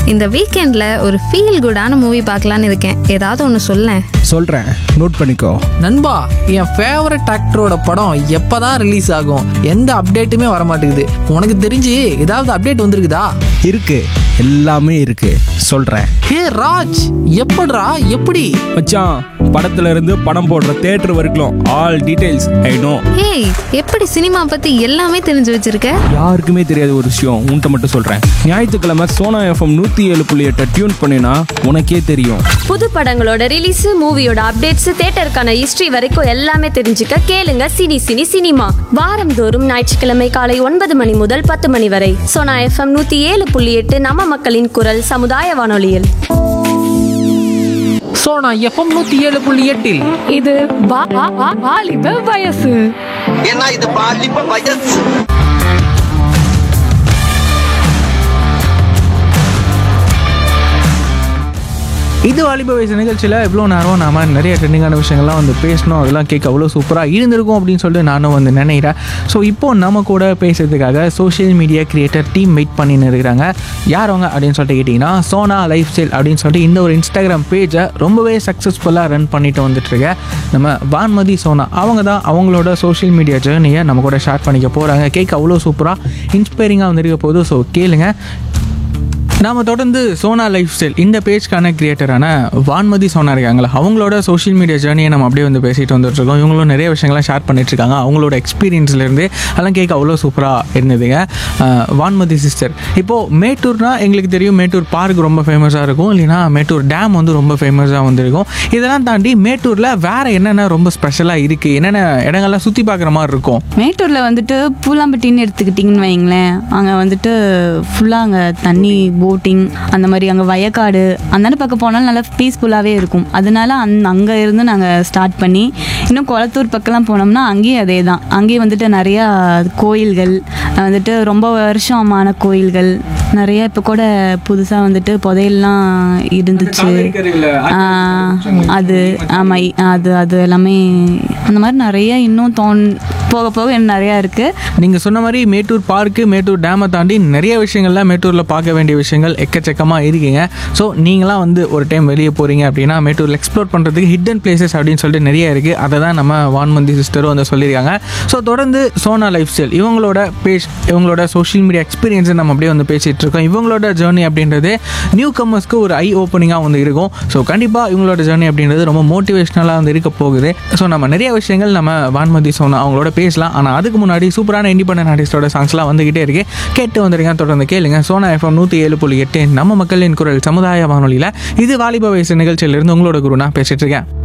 இந்த வீக்கெண்ட்ல ஒரு ஃபீல் குடான மூவி பார்க்கலான்னு இருக்கேன் ஏதாவது ஒன்று சொல்லேன் சொல்கிறேன் நோட் பண்ணிக்கோ நண்பா என் ஃபேவரட் ஆக்டரோட படம் எப்பதான் ரிலீஸ் ஆகும் எந்த அப்டேட்டுமே வர மாட்டேங்குது உனக்கு தெரிஞ்சு ஏதாவது அப்டேட் வந்திருக்குதா இருக்கு எல்லாமே இருக்கு சொல்கிறேன் ஹே ராஜ் எப்படிடா எப்படி மச்சான் படத்துல இருந்து படம் போடுற தேட்டர் வரைக்கும் all details I know hey எப்படி சினிமா பத்தி எல்லாமே தெரிஞ்சு வச்சிருக்க யாருக்குமே தெரியாத ஒரு விஷயம் உன்கிட்ட மட்டும் சொல்கிறேன் ஞாயிற்றுக்கிழமை சோனா எஃப்எம் நூற்றி ஏழு புள்ளி எட்டை டியூன் பண்ணினா உனக்கே தெரியும் புது படங்களோட ரிலீஸ் மூவியோட அப்டேட்ஸ் தியேட்டருக்கான ஹிஸ்டரி வரைக்கும் எல்லாமே தெரிஞ்சுக்க கேளுங்க சினி சினி சினிமா வாரந்தோறும் ஞாயிற்றுக்கிழமை காலை ஒன்பது மணி முதல் பத்து மணி வரை சோனா எஃப்எம் நூத்தி ஏழு புள்ளி எட்டு நம்ம மக்களின் குரல் சமுதாய வானொலியில் சோனா எஃப்எம் நூத்தி ஏழு புள்ளி எட்டில் இது வா- வா- வா- வாலிப வயசு ஏன்னா இது பாலிப்ப வயசு இது வாலிப வயசு நிகழ்ச்சியில் இவ்வளோ நேரம் நாம நிறைய ட்ரெண்டிங்கான விஷயங்கள்லாம் வந்து பேசணும் அதெல்லாம் கேட்க அவ்வளோ சூப்பராக இருந்திருக்கும் அப்படின்னு சொல்லிட்டு நானும் வந்து நினைக்கிறேன் ஸோ இப்போ நம்ம கூட பேசுறதுக்காக social media creator team wait பண்ணின்னு இருக்கிறாங்க யார் அவங்க அப்படின்னு சொல்லிட்டு கேட்டிங்கன்னா சோனா லைஃப் ஸ்டைல் அப்படின்னு சொல்லிட்டு இந்த ஒரு இன்ஸ்டாகிராம் பேஜை ரொம்பவே சக்ஸஸ்ஃபுல்லாக ரன் பண்ணிட்டு வந்துட்டுருக்க நம்ம வான்மதி சோனா அவங்க தான் அவங்களோட சோஷியல் மீடியா ஜேர்னியை நம்ம கூட ஷேர் பண்ணிக்க போகிறாங்க கேட்க அவ்வளோ சூப்பராக இன்ஸ்பைரிங்காக வந்துருக்க போது ஸோ கேளுங்க நாம தொடர்ந்து சோனா லைஃப் ஸ்டைல் இந்த பேஜ்க்கான கிரியேட்டரான வான்மதி சோனா இருக்காங்களா அவங்களோட சோஷியல் மீடியா ஜேர்னியை நம்ம அப்படியே வந்து பேசிட்டு வந்துட்டு இருக்கோம் இவங்களும் நிறைய விஷயங்கள்லாம் ஷேர் பண்ணிட்டு இருக்காங்க அவங்களோட எக்ஸ்பீரியன்ஸ்லேருந்து அதெல்லாம் கேட்க அவ்வளோ சூப்பராக இருந்ததுங்க அஹ் வான்மதி சிஸ்டர் இப்போது மேட்டூர்னா எங்களுக்கு தெரியும் மேட்டூர் பார்க் ரொம்ப ஃபேமஸாக இருக்கும் இல்லைன்னா மேட்டூர் டேம் வந்து ரொம்ப ஃபேமஸாக வந்திருக்கும் இதெல்லாம் தாண்டி மேட்டூரில் வேறு என்னென்ன ரொம்ப ஸ்பெஷலாக இருக்குது என்னென்ன இடங்கள்லாம் சுற்றி பார்க்குற மாதிரி இருக்கும் மேட்டூரில் வந்துட்டு பூலாம்பட்டின்னு எடுத்துக்கிட்டிங்கன்னு வைங்களேன் அங்கே வந்துட்டு ஃபுல்லாக அங்கே தண்ணி போட்டிங் அந்த மாதிரி அங்கே வயக்காடு அந்தாண்ட பக்கம் போனாலும் நல்லா பீஸ்ஃபுல்லாகவே இருக்கும் அதனால அந் அங்கே இருந்து நாங்கள் ஸ்டார்ட் பண்ணி இன்னும் குளத்தூர் பக்கம்லாம் போனோம்னா அங்கேயும் அதே தான் அங்கேயும் வந்துட்டு நிறையா கோயில்கள் வந்துட்டு ரொம்ப வருஷமான கோயில்கள் நிறைய இப்போ கூட புதுசாக வந்துட்டு புதையல்லாம் இருந்துச்சு ஆ, அது ஆமாம் அது அது எல்லாமே அந்த மாதிரி நிறைய இன்னும் தோன் போக போக இன்னும் நிறையா இருக்குது நீங்கள் சொன்ன மாதிரி மேட்டூர் பார்க்கு மேட்டூர் டேமை தாண்டி நிறைய விஷயங்கள்லாம் மேட்டூரில் பார்க்க வேண்டிய விஷயங்கள் எக்கச்சக்கமாக இருக்கீங்க ஸோ நீங்களாம் வந்து ஒரு டைம் வெளியே போகிறீங்க அப்படின்னா மேட்டூரில் எக்ஸ்ப்ளோர் பண்ணுறதுக்கு ஹிடன் பிளேசஸ் அப்படின்னு சொல்லிட்டு நிறைய இருக்குது அதை தான் நம்ம வான்மந்தி சிஸ்டரும் வந்து சொல்லியிருக்காங்க ஸோ தொடர்ந்து சோனா லைஃப் ஸ்டைல் இவங்களோட பேஜ் இவங்களோட சோஷியல் மீடியா எக்ஸ்பீரியன்ஸை நம்ம அப்படியே வந்து பேசிகிட்டு இருக்கோம் இவங்களோட ஜேர்னி அப்படின்றது நியூ கம்மர்ஸ்க்கு ஒரு ஐ ஓப்பனிங்காக வந்து இருக்கும் ஸோ கண்டிப்பாக இவங்களோட ஜேர்னி அப்படின்றது ரொம்ப மோட்டிவேஷ்னலாக வந்து இருக்க போகுது ஸோ நம்ம நிறைய விஷயங்கள் நம்ம வான்மதி சோனா அவங்களோட பேசலாம் ஆனால் அதுக்கு முன்னாடி சூப்பரான இண்டிபெண்டன்ட் ஆர்டிஸ்டோட சாங்ஸ்லாம் வந்துகிட்டே இருக்கு கேட்டு வந்துருங்க தொடர்ந்து கேளுங்க சோனா எஃப்எம் நூற்றி ஏழு புள்ளி எட்டு நம்ம மக்களின் குரல் சமுதாய வானொலியில் இது வாலிப வயசு நிகழ்ச்சியிலிருந்து உங்களோட குரு நான் பேசிட்டு இருக்கேன்